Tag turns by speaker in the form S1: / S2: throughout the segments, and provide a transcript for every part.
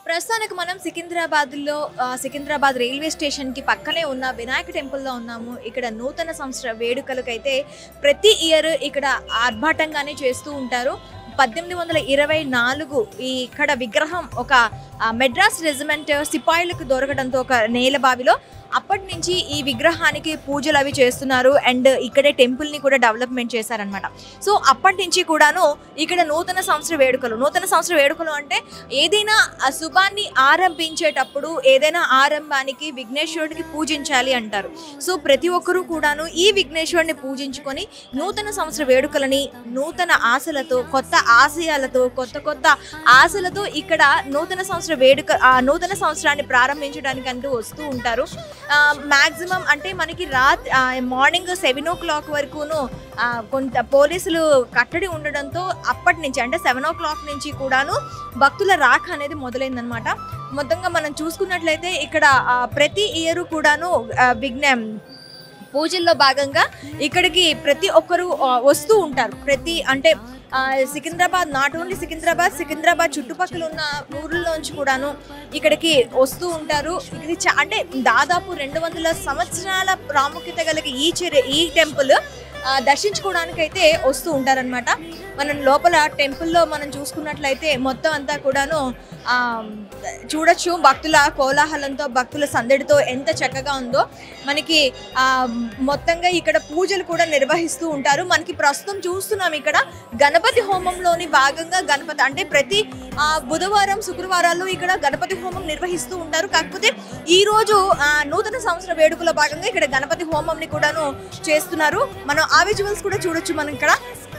S1: ప్రస్తుతానికి మనం సికింద్రాబాద్లో ఆ, సికింద్రాబాద్ రైల్వే స్టేషన్కి పక్కనే ఉన్న వినాయక టెంపుల్లో ఉన్నాము ఇక్కడ నూతన సంవత్సర వేడుకలకైతే ప్రతి ఇయర్ ఇక్కడ ఆర్భాటంగానే చేస్తూ ఉంటారు పద్దెనిమిది వందల ఇరవై నాలుగు ఈ ఇక్కడ విగ్రహం ఒక ఆ, మెడ్రాస్ రెజిమెంట్ సిపాయిలకు దొరకడంతో ఒక నేల బావిలో అప్పటి నుంచి ఈ విగ్రహానికి పూజలు అవి చేస్తున్నారు అండ్ ఇక్కడే టెంపుల్ని కూడా డెవలప్మెంట్ చేశారనమాట సో అప్పటి నుంచి కూడాను ఇక్కడ నూతన సంవత్సర వేడుకలు నూతన సంవత్సర వేడుకలు అంటే ఏదైనా ఆ శుభాన్ని ఆరంభించేటప్పుడు ఏదైనా ఆరంభానికి విఘ్నేశ్వరుడికి పూజించాలి అంటారు సో ప్రతి ఒక్కరూ కూడాను ఈ విఘ్నేశ్వరుని పూజించుకొని నూతన సంవత్సర వేడుకలని నూతన ఆశలతో కొత్త ఆశయాలతో కొత్త కొత్త ఆశలతో ఇక్కడ నూతన సంవత్సర వేడుక ఆ నూతన సంవత్సరాన్ని ప్రారంభించడానికి అంటూ వస్తూ ఉంటారు మ్యాక్సిమం అంటే మనకి రాత్రి మార్నింగ్ సెవెన్ ఓ క్లాక్ వరకును ఆ, కొంత పోలీసులు కట్టడి ఉండడంతో అప్పటి నుంచి అంటే సెవెన్ ఓ క్లాక్ నుంచి కూడాను భక్తుల రాక అనేది మొదలైందనమాట మొత్తంగా మనం చూసుకున్నట్లయితే ఇక్కడ ఆ, ప్రతి ఇయర్ కూడాను ఆ, విఘ్న పూజల్లో భాగంగా ఇక్కడికి ప్రతి ఒక్కరు ఆ, వస్తూ ఉంటారు ప్రతి అంటే ఆ, సికింద్రాబాద్ నాట్ ఓన్లీ సికింద్రాబాద్ సికింద్రాబాద్ చుట్టుపక్కల ఉన్న ఊర్లలోంచి కూడాను ఇక్కడికి వస్తూ ఉంటారు ఇది చా- అంటే దాదాపు రెండు వందల సంవత్సరాల ప్రాముఖ్యత కలిగి ఈ చెర ఈ టెంపుల్ ఆ, దర్శించుకోవడానికైతే వస్తూ ఉంటారనమాట మనం లోపల టెంపుల్లో మనం చూసుకున్నట్లయితే మొత్తం అంతా కూడాను ఆ, చూడొచ్చు భక్తుల కోలాహలంతో భక్తుల సందడితో ఎంత చక్కగా ఉందో మనకి ఆ, మొత్తంగా ఇక్కడ పూజలు కూడా నిర్వహిస్తూ ఉంటారు మనకి ప్రస్తుతం చూస్తున్నాం ఇక్కడ గణపతి హోమంలోని భాగంగా గణపతి అంటే ప్రతి ఆ, బుధవారం శుక్రవారాల్లో ఇక్కడ గణపతి హోమం నిర్వహిస్తూ ఉంటారు కాకపోతే ఈ రోజు ఆ, నూతన సంవత్సర వేడుకలో భాగంగా ఇక్కడ గణపతి హోమంని కూడాను చేస్తున్నారు మనం ఆ విజువల్స్ కూడా చూడొచ్చు మనం ఇక్కడ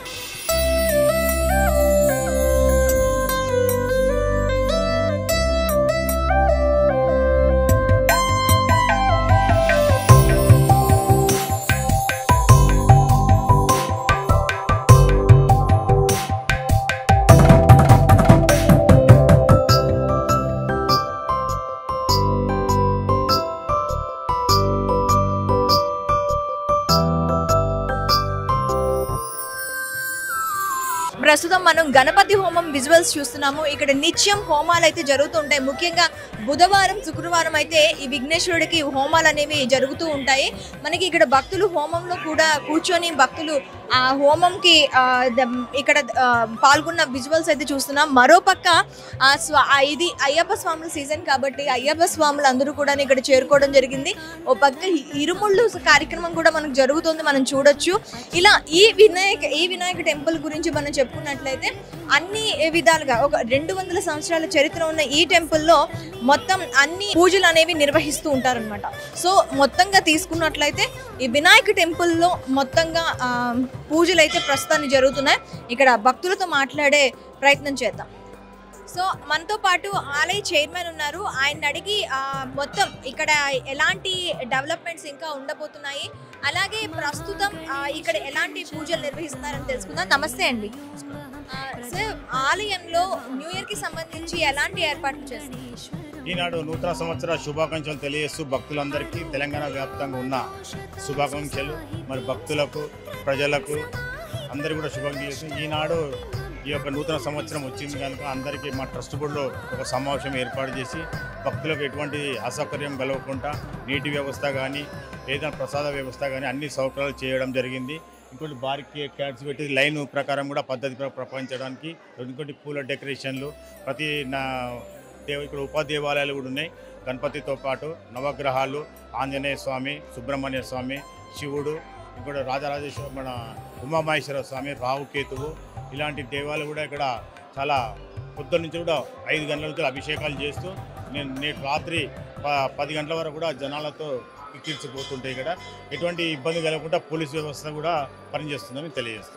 S1: ప్రస్తుతం మనం గణపతి హోమం విజువల్స్ చూస్తున్నాము ఇక్కడ నిత్యం హోమాలు అయితే జరుగుతుంటాయి ముఖ్యంగా బుధవారం శుక్రవారం అయితే ఈ విఘ్నేశ్వరుడికి హోమాలు అనేవి జరుగుతూ ఉంటాయి మనకి ఇక్కడ భక్తులు హోమంలో కూడా కూర్చొని భక్తులు ఆ హోమంకి ఆ, ద- ఇక్కడ ఆ, పాల్గొన్న విజువల్స్ అయితే చూస్తున్నాం మరోపక్క ఆ స్వా ఆ ఇది అయ్యప్ప స్వాముల సీజన్ కాబట్టి అయ్యప్ప స్వాములు అందరూ కూడా ఇక్కడ చేరుకోవడం జరిగింది ఓ పక్క ఇ- ఇరుముళ్ళు కార్యక్రమం కూడా మనకు జరుగుతుంది మనం చూడొచ్చు ఇలా ఈ వినాయక ఈ వినాయక టెంపుల్ గురించి మనం చెప్పుకున్నట్లయితే అన్ని విధాలుగా ఒక రెండు వందల సంవత్సరాల చరిత్ర ఉన్న ఈ టెంపుల్లో మొత్తం అన్ని పూజలు అనేవి నిర్వహిస్తూ ఉంటారనమాట సో మొత్తంగా తీసుకున్నట్లయితే ఈ వినాయక టెంపుల్లో మొత్తంగా ఆ, పూజలు అయితే ప్రస్తుతాన్ని జరుగుతున్నాయి ఇక్కడ భక్తులతో మాట్లాడే ప్రయత్నం చేద్దాం సో మనతో పాటు ఆలయ చైర్మన్ ఉన్నారు ఆయన అడిగి ఆ, మొత్తం ఇక్కడ ఎలాంటి డెవలప్మెంట్స్ ఇంకా ఉండబోతున్నాయి అలాగే ప్రస్తుతం ఆ, ఇక్కడ ఎలాంటి పూజలు నిర్వహిస్తున్నారని తెలుసుకుందాం నమస్తే అండి ఆ, సార్ ఆలయంలో న్యూ ఇయర్ కి సంబంధించి ఎలాంటి ఏర్పాట్లు చేస్తున్నారు
S2: ఈనాడు నూతన సంవత్సర శుభాకాంక్షలు తెలియజేస్తూ భక్తులందరికీ తెలంగాణ వ్యాప్తంగా ఉన్న శుభాకాంక్షలు మరి భక్తులకు ప్రజలకు అందరికీ కూడా శుభాకాంక్షలు చేస్తూ ఈనాడు ఈ యొక్క నూతన సంవత్సరం వచ్చింది కనుక అందరికీ మా ట్రస్ట్ బోర్డులో ఒక సమావేశం ఏర్పాటు చేసి భక్తులకు ఎటువంటి అసౌకర్యం కలగకుండా నీటి వ్యవస్థ కానీ ఏదైనా ప్రసాద వ్యవస్థ కానీ అన్ని సౌకర్యాలు చేయడం జరిగింది ఇంకోటి బార్కి క్యాట్స్ పెట్టి లైన్ ప్రకారం కూడా పద్ధతి ప్ర- ప్రపంచడానికి ఇంకోటి పూల డెకరేషన్లు ప్రతి నా దేవ ఇక్కడ ఉప దేవాలయాలు కూడా ఉన్నాయి గణపతితో పాటు నవగ్రహాలు ఆంజనేయ స్వామి సుబ్రహ్మణ్య స్వామి శివుడు ఇంకోటి రాజరాజేశ్వర మన ఉమామహేశ్వర స్వామి రావుకేతువు ఇలాంటి దేవాలయాలు కూడా ఇక్కడ చాలా పొద్దున్న నుంచి కూడా ఐదు గంటల నుంచి అభిషేకాలు చేస్తూ నేను నేటి రాత్రి ప- పది గంటల వరకు కూడా జనాలతో ఎక్కించిపోతుంటాయి ఇక్కడ ఎటువంటి ఇబ్బంది కలగకుండా పోలీస్ వ్యవస్థ కూడా పనిచేస్తుందని తెలియజేస్తున్నాను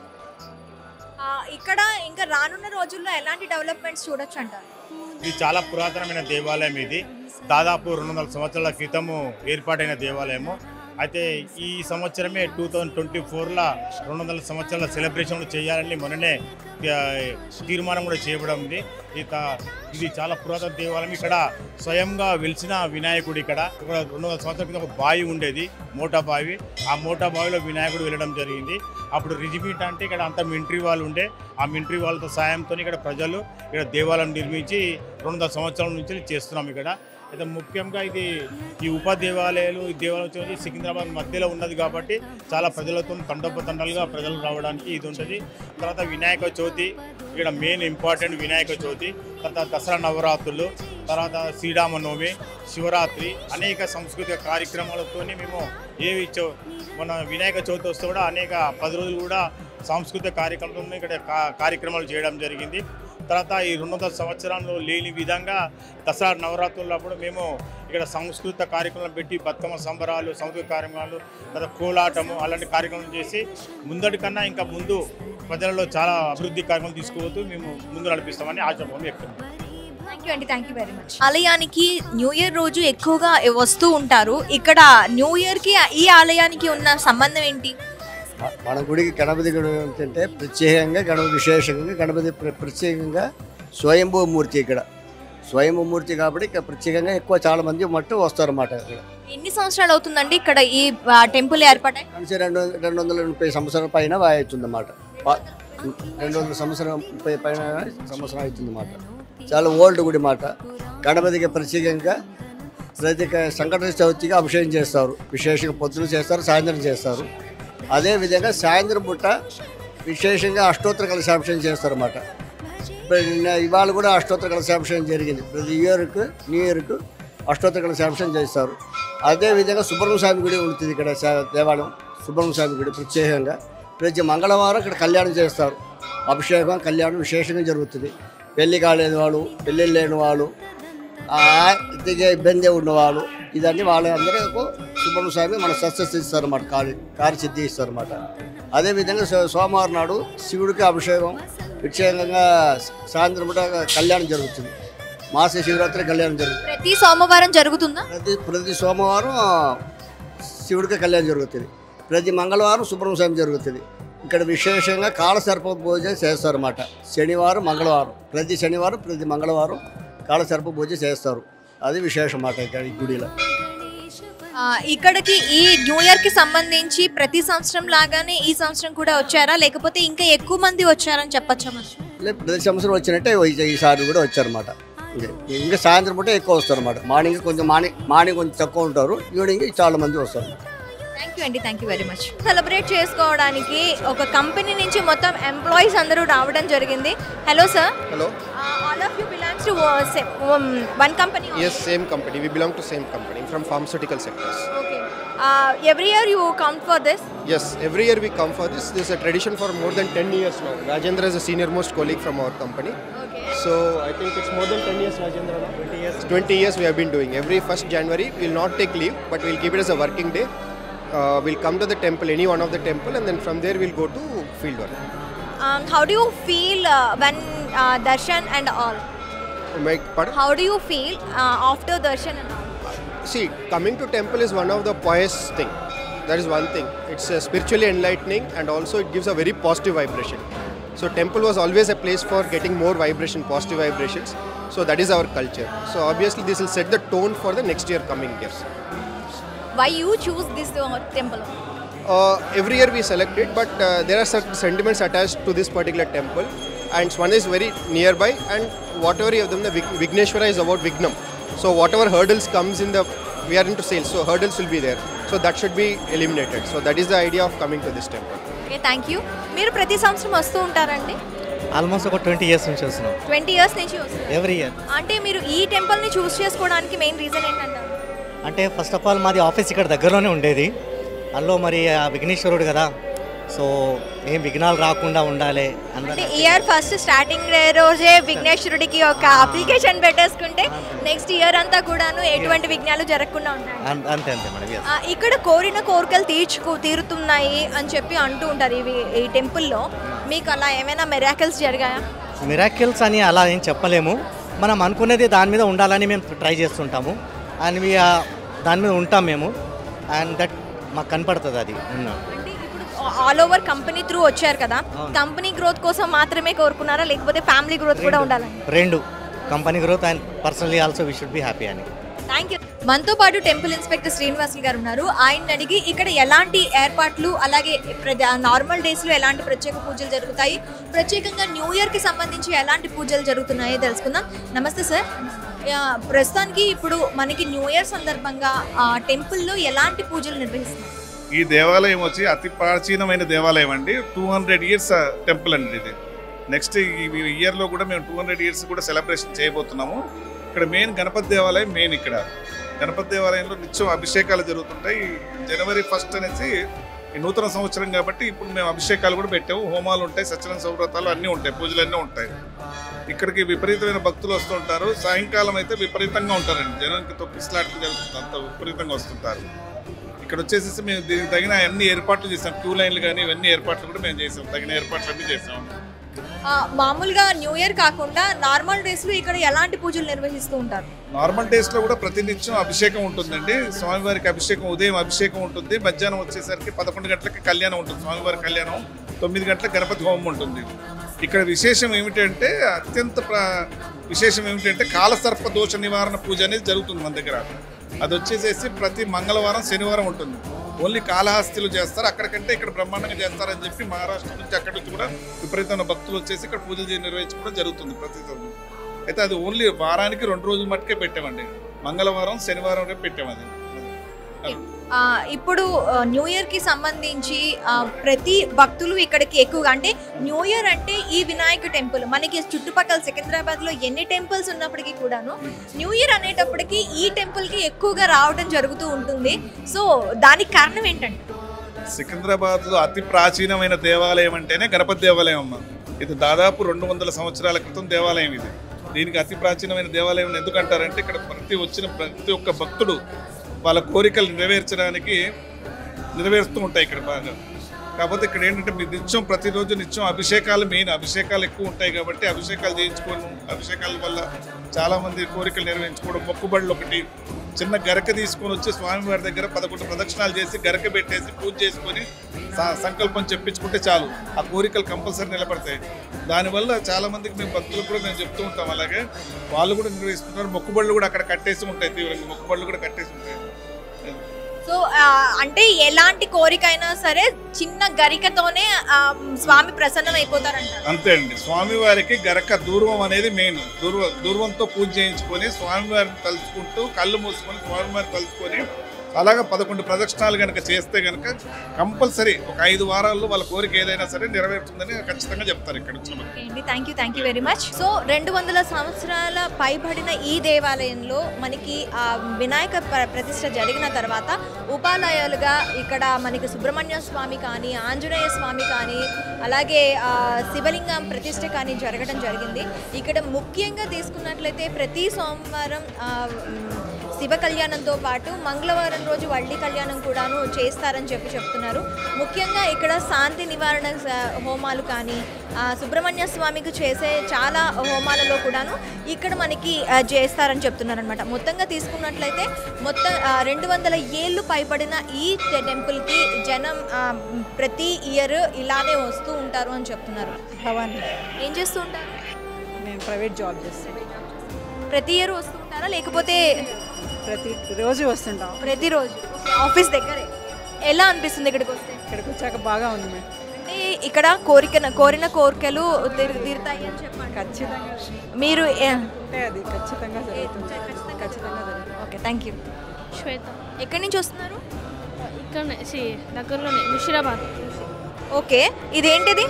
S1: ఆ, ఇక్కడ ఇంకా రానున్న రోజుల్లో ఎలాంటి డెవలప్మెంట్స్ చూడొచ్చు అంటారు
S2: ఇది చాలా పురాతనమైన దేవాలయం ఇది దాదాపు రెండు వందల సంవత్సరాల క్రితము ఏర్పాటైన దేవాలయము అయితే ఈ సంవత్సరమే టూ థౌజండ్ ట్వంటీ ఫోర్లో రెండు వందల సంవత్సరాల సెలబ్రేషన్ చేయాలని మొన్ననే ఆ, తీర్మానం కూడా చేయబడి ఉంది ఇక ఇది చాలా పురాతన దేవాలయం ఇక్కడ స్వయంగా వెలిసిన వినాయకుడు ఇక్కడ ఇక్కడ రెండు వందల సంవత్సరాల క్రితం ఒక బావి ఉండేది మోటా బావి ఆ మోటా బావిలో వినాయకుడు వెళ్ళడం జరిగింది అప్పుడు రిజిమిట్ అంటే ఇక్కడ అంతా మిలిటరీ వాళ్ళు ఉండే ఆ మిలిటరీ వాళ్ళతో సాయంతో ఇక్కడ ప్రజలు ఇక్కడ దేవాలయం నిర్మించి రెండు వందల సంవత్సరాల నుంచి చేస్తున్నాం ఇక్కడ అయితే ముఖ్యంగా ఇది ఈ ఉప దేవాలయాలు ఈ దేవాలయం వచ్చేసి సికింద్రాబాద్ మధ్యలో ఉన్నది కాబట్టి చాలా ప్రజలతో తండోపతండాలుగా ప్రజలు రావడానికి ఇది ఉంటుంది తర్వాత వినాయక చవితి ఇక్కడ మెయిన్ ఇంపార్టెంట్ వినాయక చవితి తర్వాత దసరా నవరాత్రులు తర్వాత శ్రీరామనవమి శివరాత్రి అనేక సాంస్కృతిక కార్యక్రమాలతో మేము ఏవి చౌ- మన వినాయక చవితి వస్తే కూడా అనేక పది రోజులు కూడా సాంస్కృతిక కార్యక్రమాలు ఇక్కడ కా- కార్యక్రమాలు చేయడం జరిగింది తర్వాత ఈ రెండు వందల సంవత్సరాల్లో లేని విధంగా దసరా నవరాత్రులప్పుడు మేము ఇక్కడ సాంస్కృతిక కార్యక్రమాలు పెట్టి బతుకమ్మ సంబరాలు సాంస్కృతిక కార్యక్రమాలు తర్వాత కోలాటము అలాంటి కార్యక్రమాలు చేసి ముందటి కన్నా ఇంకా ముందు ప్రజలలో చాలా అభివృద్ధి కార్యక్రమాలు తీసుకుపోతూ మేము ముందు నడిపిస్తామని ఆశాభావం వ్యక్తం
S1: థ్యాంక్ యూ అండి థ్యాంక్ యూ వెరీ మచ్ ఆలయానికి న్యూ ఇయర్ రోజు ఎక్కువగా వస్తూ ఉంటారు ఇక్కడ న్యూ ఇయర్ కి ఈ ఆలయానికి ఉన్న సంబంధం ఏంటి
S3: మ- మన గుడికి గణపతి గుడి ఏంటంటే ప్రత్యేకంగా గణపతి విశేషంగా గణపతి ప్ర- ప్రత్యేకంగా స్వయంభూ మూర్తి ఇక్కడ స్వయంభూ మూర్తి కాబట్టి ఇక్కడ ప్రత్యేకంగా ఎక్కువ చాలా మంది మట్టు వస్తారన్నమాట ఇక్కడ
S1: ఎన్ని సంవత్సరాలు అవుతుందండి ఇక్కడ ఈ ఆ, టెంపుల్ ఏర్పాటై
S3: కనీసం రెండు వందల- రెండు వందల ముప్పై సంవత్సరాల పైన అవుతుందన్నమాట ప- రెండు వందల సంవత్సరం ముప్పై పైన సంవత్సరం అవుతుందన్నమాట చాలా ఓల్డ్ గుడి మాట గణపతికి ప్రత్యేకంగా ప్రతి క- సంకట చవితికి అభిషేకం చేస్తారు విశేషంగా పొద్దున చేస్తారు సాయంత్రం చేస్తారు అదేవిధంగా సాయంత్రం పూట విశేషంగా అష్టోత్తర కలశాభిషేకం చేస్తారన్నమాట ఇప్పుడు నిన్న ఇవాళ కూడా అష్టోత్తర కలశాభిషేకం జరిగింది ప్రతి ఇయర్కు న్యూ ఇయర్కు అష్టోత్తర కలశాభిషేకం చేస్తారు అదేవిధంగా సుబ్రహ్మణ్య స్వామి గుడి ఉంటుంది ఇక్కడ సా- దేవాలయం సుబ్రహ్మణ్య స్వామి గుడి ప్రత్యేకంగా ప్రతి మంగళవారం ఇక్కడ కళ్యాణం చేస్తారు అభిషేకం కళ్యాణం విశేషంగా జరుగుతుంది పెళ్లి కాలేని వాళ్ళు పెళ్ళి లేని వాళ్ళు దిగే ఇబ్బంది ఉన్నవాళ్ళు ఇదన్నీ వాళ్ళందరూ సుబ్రహ్మణ్య స్వామి మన సక్సెస్ ఇస్తారన్నమాట కాలి కార్యసిద్ధి ఇస్తారన్నమాట అదేవిధంగా సో- సోమవారం నాడు శివుడికి అభిషేకం ప్రత్యేకంగా సాయంత్రం పూట కళ్యాణం జరుగుతుంది మాస శివరాత్రి కళ్యాణం జరుగుతుంది
S1: ప్రతి సోమవారం జరుగుతుందా
S3: ప్రతి ప్రతి సోమవారం శివుడికి కళ్యాణం జరుగుతుంది ప్రతి మంగళవారం సుబ్రహ్మణ్య స్వామి జరుగుతుంది ఇక్కడ విశేషంగా కాళసర్ప పూజ చేస్తారన్నమాట శనివారం మంగళవారం ప్రతి శనివారం ప్రతి మంగళవారం కాళసర్ప పూజ చేస్తారు అది విశేషం అన్నమాట ఇక్కడ ఈ గుడిలో
S1: ఆ, ఇక్కడికి ఈ న్యూ ఇయర్ కి సంబంధించి ప్రతి సంవత్సరం లాగానే ఈ సంవత్సరం కూడా వచ్చారా లేకపోతే ఇంకా ఎక్కువ మంది వచ్చారని చెప్పచ్చా మరి
S3: లే- ప్రతి సంవత్సరం వచ్చినట్టే ఈ- ఈసారి కూడా వచ్చారన్నమాట ఇంకా ఇంకా సాయంత్రం పూట ఎక్కువ వస్తారన్నమాట మార్నింగ్ కొంచెం మార్నింగ్ మార్నింగ్ కొంచెం తక్కువ ఉంటారు ఈవినింగ్ చాలా మంది వస్తారు
S1: థ్యాంక్ యూ అండి thank you very much celebrate చేసుకోవడానికి ఒక కంపెనీ నుంచి మొత్తం ఎంప్లాయీస్ అందరూ రావడం జరిగింది hello sir
S4: Hello.
S1: All of you belongs to one company
S4: Yes, same company. We belong to same company from pharmaceutical sectors.
S1: Okay every year you count for this
S4: Yes, every year we come for this. This is a tradition for more than 10 years now. Rajendra is a senior most colleague from our company.
S1: Okay
S4: So I think it's more than 10 years, Rajendra. no? 20 years. 20 years we have been doing. Every 1st January we'll not take leave, but we'll keep it as a working day. Uh, we'll come to the temple, any one of the temple, and then from there we'll go to field work.
S1: How do you feel when darshan and all
S4: Make, pardon?
S1: How do you feel after darshan and all
S4: See, coming to temple is one of the pious thing. That is one thing. It's uh, spiritually enlightening and also it gives a very positive vibration. So temple was always a place for getting more vibration, positive vibrations. So that is our culture. So obviously this will set the tone for the next year coming years.
S1: Why you choose this temple
S4: Uh, every year we select it, but uh, there are certain sentiments attached to this particular temple, and one is very nearby, and whatever you have done, the Vig- Vigneshwara is about Vignam. So whatever hurdles comes in the, we are into sales, so hurdles will be there. So that should be eliminated. So that is the idea of coming to this temple.
S1: Okay thank you మీరు ప్రతి సంవత్సరం వస్తూ ఉంటారండి
S5: almost ఒక twenty years నుంచి వస్తున్నాం
S1: twenty years నుంచి వస్తారు
S5: ఎవ్రీ ఇయర్
S1: అంటే మీరు ఈ టెంపుల్ని చూస్ చేసుకోవడానికి మెయిన్ రీజన్ ఏంటంటారు
S5: అంటే ఫస్ట్ ఆఫ్ ఆల్ మాది ఆఫీస్ ఇక్కడ దగ్గరలోనే ఉండేది అందులో మరి ఆ విఘ్నేశ్వరుడు కదా సో ఏం విఘ్నాలు రాకుండా ఉండాలి
S1: అంటే
S5: అందరూ
S1: ఇయర్ ఫస్ట్ స్టార్టింగ్ రోజే విఘ్నేశ్వరుడికి ఒక అప్లికేషన్ పెట్టేసుకుంటే నెక్స్ట్ ఇయర్ అంతా కూడాను ఎటువంటి విఘ్నాలు జరగకుండా ఉంటాయి
S5: అం- అంతే అంతే మేడం yes.
S1: ఆ, ఇక్కడ కోరిన కోరికలు తీర్చుకు తీరుతున్నాయి అని చెప్పి అంటూ ఉంటారు ఇవి ఈ టెంపుల్లో మీకు అలా ఏమైనా మెరాకల్స్ జరిగాయా
S5: మిరాకిల్స్ అని అలా ఏం చెప్పలేము మనం అనుకునేది దాని మీద ఉండాలని మేము ట్రై చేస్తుంటాము అండ్ we are- దాని మీద ఉంటాం మేము అండ్ దట్ మాకు కనపడుతుంది అది ఉన్నాం
S1: అంటే ఇప్పుడు ఆల్ ఓవర్ కంపెనీ త్రూ వచ్చారు కదా
S5: అవును.
S1: కంపెనీ గ్రోత్ కోసం మాత్రమే కోరుకున్నారా లేకపోతే ఫ్యామిలీ గ్రోత్ కూడా ఉండాలని
S5: రెండు company growth and personally also we should be happy అని
S1: థ్యాంక్ యూ మనతో పాటు టెంపుల్ ఇన్స్పెక్టర్ శ్రీనివాసులు గారు ఉన్నారు ఆయన అడిగి ఇక్కడ ఎలాంటి ఏర్పాట్లు అలాగే నార్మల్ డేస్ లో ఎలాంటి ప్రత్యేక పూజలు జరుగుతాయి ప్రత్యేకంగా న్యూ ఇయర్ కి సంబంధించి ఎలాంటి పూజలు జరుగుతున్నాయో తెలుసుకుందాం నమస్తే సార్ ఆ, ప్రస్తుతానికి ఇప్పుడు మనకి న్యూ ఇయర్ సందర్భంగా ఆ, టెంపుల్లో ఎలాంటి పూజలు నిర్వహిస్తున్నారు
S6: ఈ దేవాలయం వచ్చి అతి ప్రాచీనమైన దేవాలయం అండి టూ హండ్రెడ్ ఇయర్స్ టెంపుల్ అండి ఇది నెక్స్ట్ ఈ ఇయర్లో కూడా మేము టూ హండ్రెడ్ ఇయర్స్ కూడా సెలబ్రేషన్ చేయబోతున్నాము ఇక్కడ మెయిన్ గణపతి దేవాలయం మెయిన్ ఇక్కడ గణపతి దేవాలయంలో నిత్యం అభిషేకాలు జరుగుతుంటాయి జనవరి ఫస్ట్ అనేసి ఈ నూతన సంవత్సరం కాబట్టి ఇప్పుడు మేము అభిషేకాలు కూడా పెట్టాము హోమాలు ఉంటాయి సత్యనారాయణ సౌవ్రతాలు అన్నీ ఉంటాయి పూజలు అన్నీ ఉంటాయి ఇక్కడికి విపరీతమైన భక్తులు వస్తుంటారు సాయంకాలం అయితే విపరీతంగా ఉంటారండి జనానికి తొక్కిసలాట్లు జరుగుతుంది అంత విపరీతంగా వస్తుంటారు ఇక్కడ వచ్చేసేసి మేము దీనికి తగిన అన్ని ఏర్పాట్లు చేసాం క్యూ లైన్లు కానీ ఇవన్నీ ఏర్పాట్లు కూడా మేము చేసాం తగిన ఏర్పాట్లు అన్నీ చేసాం
S1: ఆ, మామూలుగా న్యూ ఇయర్ కాకుండా నార్మల్ డేస్ లో ఇక్కడ ఎలాంటి పూజలు నిర్వహిస్తూ ఉంటారు
S6: నార్మల్ డేస్ లో కూడా ప్రతినిత్యం అభిషేకం ఉంటుందండి స్వామివారికి అభిషేకం ఉదయం అభిషేకం ఉంటుంది మధ్యాహ్నం వచ్చేసరికి పదకొండు గంటలకి కళ్యాణం ఉంటుంది స్వామివారి కళ్యాణం తొమ్మిది గంటలకు గణపతి హోమం ఉంటుంది ఇక్కడ విశేషం ఏమిటంటే అత్యంత ప్ర- విశేషం ఏమిటంటే కాలసర్ప దోష నివారణ పూజ అనేది జరుగుతుంది మన దగ్గర అది వచ్చేసేసి ప్రతి మంగళవారం శనివారం ఉంటుంది ఓన్లీ కాళహస్తిలో చేస్తారు అక్కడికంటే ఇక్కడ బ్రహ్మాండంగా చేస్తారని చెప్పి మహారాష్ట్ర నుంచి అక్కడి నుంచి కూడా విపరీతమైన భక్తులు వచ్చేసి ఇక్కడ పూజలు చేసి నిర్వహించుకోవడం జరుగుతుంది ప్రతి సంవత్సరం. అయితే అది ఓన్లీ వారానికి రెండు రోజులు మట్టుకే పెట్టామండి మంగళవారం శనివారం రేపు పెట్టాము అది
S1: ఆ, ఇప్పుడు ఆ, న్యూ ఇయర్ కి సంబంధించి ఆ, ప్రతి భక్తులు ఇక్కడికి ఎక్కువగా అంటే న్యూ ఇయర్ అంటే ఈ వినాయక టెంపుల్ మనకి చుట్టుపక్కల సికింద్రాబాద్ లో ఎన్ని టెంపుల్స్ ఉన్నప్పటికీ కూడాను న్యూ ఇయర్ అనేటప్పటికి ఈ టెంపుల్ కి ఎక్కువగా రావడం జరుగుతూ ఉంటుంది సో దానికి కారణం ఏంటంటే
S6: సికింద్రాబాద్ లో అతి ప్రాచీనమైన దేవాలయం అంటేనే గణపతి దేవాలయం అమ్మ ఇది దాదాపు రెండు వందల సంవత్సరాల క్రితం దేవాలయం ఇది దీనికి అతి ప్రాచీనమైన దేవాలయం అని ఎందుకు అంటారంటే ఇక్కడ ప్రతి వచ్చిన ప్రతి ఒక్క భక్తుడు వాళ్ళ కోరికలు నెరవేర్చడానికి నెరవేరుస్తూ ఉంటాయి ఇక్కడ బాగా కాకపోతే ఇక్కడ ఏంటంటే మీ నిత్యం ప్రతిరోజు నిత్యం అభిషేకాలు మెయిన్ అభిషేకాలు ఎక్కువ ఉంటాయి కాబట్టి అభిషేకాలు చేయించుకోవడం అభిషేకాల వల్ల చాలామంది కోరికలు నెరవేర్చుకోవడం మొక్కుబడులు ఒకటి చిన్న గరక తీసుకొని వచ్చి స్వామివారి దగ్గర పదకొండు ప్రదక్షిణాలు చేసి గరక పెట్టేసి పూజ చేసుకొని స- సంకల్పం చెప్పించుకుంటే చాలు ఆ కోరికలు కంపల్సరీ నిలబడతాయి దానివల్ల చాలా మందికి మేము భక్తులకు కూడా మేము చెప్తూ ఉంటాం అలాగే వాళ్ళు కూడా నిర్వహిస్తున్నారు మొక్కుబడులు కూడా అక్కడ కట్టేసి ఉంటాయి తీవ్రంగా మొక్కుబడులు కూడా కట్టేసి ఉంటాయి
S1: సో ఆ, అంటే ఎలాంటి కోరికైనా సరే చిన్న గరికతోనే ఆ, స్వామి ప్రసన్నం అయిపోతారంటారు
S6: అంతే అండి స్వామివారికి గరక దూర్వం అనేది మెయిన్ దూర్వ దూర్వంతో పూజ చేయించుకొని స్వామివారిని తలుచుకుంటూ కళ్ళు మూసుకొని స్వామివారిని తలుచుకొని అలాగా పదకొండు ప్రదక్షిణాలు కనుక చేస్తే కనుక కంపల్సరీ ఒక ఐదు వారాల్లో వాళ్ళ కోరిక ఏదైనా సరే నెరవేరుతుందని ఖచ్చితంగా చెప్తారు ఇక్కడ వచ్చిన భక్తులు.
S1: ఓకే అండి thank you thank you very much so రెండు వందల సంవత్సరాల పైబడిన ఈ దేవాలయంలో మనకి ఆ వినాయక ప్ర- ప్రతిష్ఠ జరిగిన తర్వాత ఉపాలయాలుగా ఇక్కడ మనకి సుబ్రహ్మణ్య స్వామి కానీ ఆంజనేయ స్వామి కానీ అలాగే ఆ, శివలింగం ప్రతిష్ఠ కానీ జరగడం జరిగింది ఇక్కడ ముఖ్యంగా తీసుకున్నట్లయితే ప్రతి సోమవారం ఆ, మ్, శివ కళ్యాణంతో పాటు మంగళవారం రోజు వల్లి కళ్యాణం కూడాను చేస్తారని చెప్పి చెప్తున్నారు ముఖ్యంగా ఇక్కడ శాంతి నివారణ స- హోమాలు కానీ ఆ, సుబ్రహ్మణ్య స్వామికి చేసే చాలా హోమాలలో కూడాను ఇక్కడ మనకి ఆ, చేస్తారని చెప్తున్నారు అనమాట మొత్తంగా తీసుకున్నట్లయితే మొత్తం రెండు వందల ఏళ్ళు పైబడిన ఈ టె- టెంపుల్కి జనం ఆ, ప్రతి ఇయర్ ఇలానే వస్తూ ఉంటారు అని చెప్తున్నారు
S7: భవానీ
S1: ఏం చేస్తూ ఉంటారు
S7: నేను ప్రైవేట్ జాబ్ చేస్తాను
S1: ప్రతి ఇయర్ వస్తూ ఉంటారా లేకపోతే
S7: ప్రతి రోజు వస్తుంటాం
S1: ప్రతిరోజు ఆఫీస్ దగ్గరే ఎలా అనిపిస్తుంది ఇక్కడికి వస్తే
S7: ఇక్కడికి వచ్చాక బాగా ఉంది మేడం
S1: అంటే ఇక్కడ కోరిక కోరిన కోరికలు తీరు- తీరుతాయి అని చెప్పండి
S7: ఖచ్చితంగా
S1: మీరు ఏ-
S7: అంటే అది ఖచ్చితంగా జరుగుతుంది ఖచ్చితంగా జరుగుతుంది
S1: ఓకే థ్యాంక్ యూ
S8: శ్వేత
S1: ఎక్కడి నుంచి వస్తున్నారు
S8: ఇక్కడనే సి దగ్గరలోనే ముషిరాబాద్
S1: ఓకే ఇదేంటిది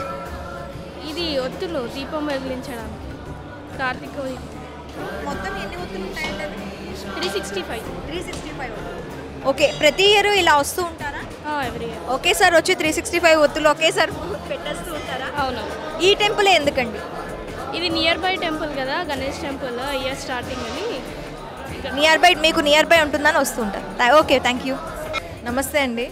S8: ఇది ఒత్తులు దీపం వెలిగించడానికి కార్తీక
S1: మొత్తం ఎన్ని ఒత్తులు ఉంటాయండి
S8: three sixty five
S1: three sixty five okay ప్రతి ఇయర్ ఇలా వస్తూ ఉంటారా
S8: ఎవ్రీ ఇయర్
S1: ఒకేసారి వచ్చి త్రీ సిక్స్టీ ఫైవ్ ఒత్తులు ఒకేసారి పెట్టేస్తూ ఉంటారా
S8: అవును
S1: ఈ టెంపుల్ ఎందుకండి
S8: ఇది నియర్ బై టెంపుల్ కదా గణేష్ టెంపుల్ ఇయర్ స్టార్టింగ్ అని ఇక్కడ
S1: నియర్ బై మీకు నియర్ బై ఉంటుందని వస్తూ ఉంటారు థా- ఓకే థ్యాంక్ యూ నమస్తే అండి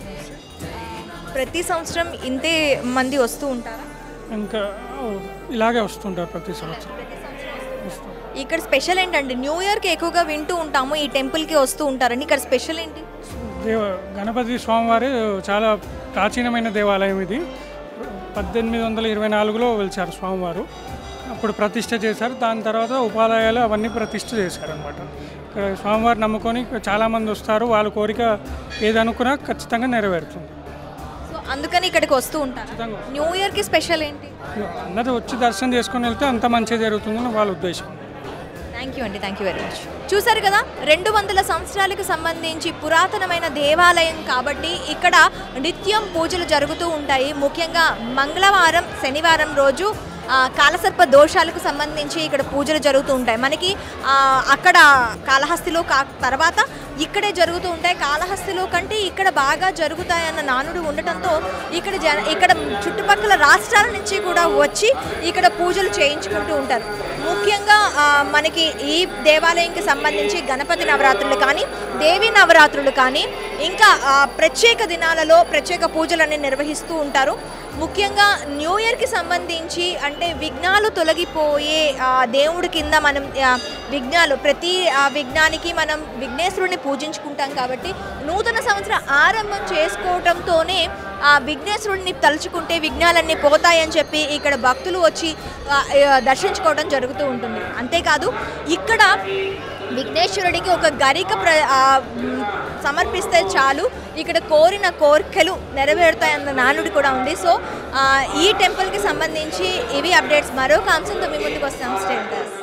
S1: ప్రతి సంవత్సరం ఇంతే మంది వస్తూ ఉంటారా
S9: ఇంకా ఇలాగే వస్తుంటారు ప్రతి సంవత్సరం వస్తుంటారు.
S1: ఇక్కడ స్పెషల్ ఏంటండి న్యూ ఇయర్కి ఎక్కువగా వింటూ ఉంటాము ఈ టెంపుల్కి వస్తూ ఉంటారని ఇక్కడ స్పెషల్ ఏంటి
S9: దేవ గణపతి స్వామివారి చాలా ప్రాచీనమైన దేవాలయం ఇది పద్దెనిమిది వందల ఇరవై నాలుగులో వెలిచారు స్వామివారు అప్పుడు ప్రతిష్ట చేశారు దాని తర్వాత ఉపాలయాలు అవన్నీ ప్రతిష్ట చేశారనమాట ఇక్కడ స్వామివారి నమ్ముకొని ఇక్కడ చాలామంది వస్తారు వాళ్ళ కోరిక ఏదనుకున్నా ఖచ్చితంగా నెరవేరుతుంది
S1: సో అందుకని ఇక్కడికి వస్తూ ఉంటారు న్యూ ఇయర్కి స్పెషల్ ఏంటి
S9: అందరూ వచ్చి దర్శనం చేసుకొని వెళ్తే అంత మంచిగా జరుగుతుందని వాళ్ళ ఉద్దేశం
S1: థ్యాంక్ యూ అండి థ్యాంక్ యూ వెరీ మచ్ చూసారు కదా రెండు వందల సంవత్సరాలకు సంబంధించి పురాతనమైన దేవాలయం కాబట్టి ఇక్కడ నిత్యం పూజలు జరుగుతూ ఉంటాయి ముఖ్యంగా మంగళవారం శనివారం రోజు ఆ, కాలసర్ప దోషాలకు సంబంధించి ఇక్కడ పూజలు జరుగుతూ ఉంటాయి మనకి ఆ, అక్కడ కాళహస్తిలో కా తర్వాత ఇక్కడే జరుగుతూ ఉంటాయి కాళహస్తిలో కంటే ఇక్కడ బాగా జరుగుతాయన్న నానుడు ఉండటంతో ఇక్కడ జన ఇక్కడ చుట్టుపక్కల రాష్ట్రాల నుంచి కూడా వచ్చి ఇక్కడ పూజలు చేయించుకుంటూ ఉంటారు ముఖ్యంగా ఆ, మనకి ఈ దేవాలయంకి సంబంధించి గణపతి నవరాత్రులు కానీ దేవి నవరాత్రులు కానీ ఇంకా ఆ, ప్రత్యేక దినాలలో ప్రత్యేక పూజలన్నీ నిర్వహిస్తూ ఉంటారు ముఖ్యంగా న్యూ ఇయర్కి సంబంధించి అంటే విఘ్నాలు తొలగిపోయే ఆ, దేవుడి కింద మనం ఆ, విఘ్నాలు ప్రతి ఆ, విఘ్నానికి మనం విఘ్నేశ్వరుని పూజించుకుంటాం కాబట్టి నూతన సంవత్సర ఆరంభం చేసుకోవటంతోనే ఆ విఘ్నేశ్వరుడిని తలుచుకుంటే విఘ్నాలన్నీ పోతాయని చెప్పి ఇక్కడ భక్తులు వచ్చి ఆ, ఆ, దర్శించుకోవడం జరుగుతూ ఉంటుంది అంతేకాదు ఇక్కడ విఘ్నేశ్వరుడికి ఒక గరిక ప్ర ఆ, మ్, సమర్పిస్తే చాలు ఇక్కడ కోరిన కోరికలు నెరవేరుతాయన్న నానుడి కూడా ఉంది సో ఆ, ఈ టెంపుల్కి సంబంధించి ఇవి అప్డేట్స్ మరొక అంశంతో మీ ముందుకు వస్తాం స్టేటస్